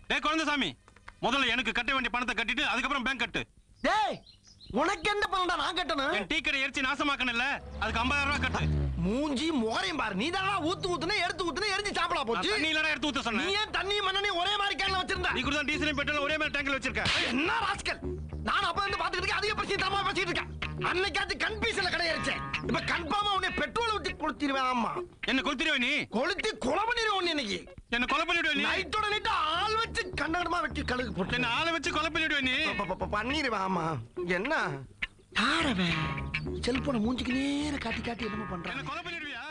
டேய் குழந்தைசாமி முதல்ல எனக்கு கட்ட வேண்டிய பணத்தை கட்டிட்டு அதுக்கப்புறம் பேங்க் கட்டு டேய் உனக்கு என்ன பண்ணடா நான் கட்டணும் என் டீ கடை எரிச்சு நாசமாக்கணும்ல அதுக்கு 50000 ரூபாய் கட்டு மூஞ்சி முகரையும் பாரு நீ தானா ஊத்து ஊத்துனே எடுத்து ஊத்துனே எரிஞ்சு சாப்பிடா நான் போச்சு தண்ணி இல்லடா எடுத்து ஊத்த நீ சொன்னேன் ஏன் தண்ணி மண்ணனையும் ஒரே மாதிரி கேன்ல வச்சிருந்த நீ கூட தான் டீசலையும் பெட்ரோல் ஒரே மாதிரி டேங்க்ல வச்சிருக்க என்ன ராஸ்கல் நான் அப்ப இருந்து பாத்துக்கிட்டு இருக்கேன் அதிக பிரச்சனை தரமா பேசிட்டு இருக்கேன் அன்னைக்காச்சும் கன்ஃபியூஷன்ல கடை எரிச்சேன் இப்ப கன்ஃபார்மா உன்னை பெட்ரோல் ஊத்தி கொளுத்திடுவேன் ஆமா என்ன கொளுத்திடுவே நீ கொளுத்தி கொலை பண்ணிடுவேன் உன்னை இன்னைக்கு என்ன கொலை பண்ணிடுவே நீ நைட்டோட நைட்டு ஆள் வச்சு கண்ணகடமா வெட்டி கழுகு போட்டு என்ன ஆளை வச்சு கொலை பண்ணிடுவே நீ ப- ப- ப- பண்ணிடுவேன் ஆமா என்ன யாரவன் செல்போனை மூஞ்சிக்கு நேர காட்டி காட்டி என்னமோ என்ன பண்றான் கொலை பண்ணிடுவியா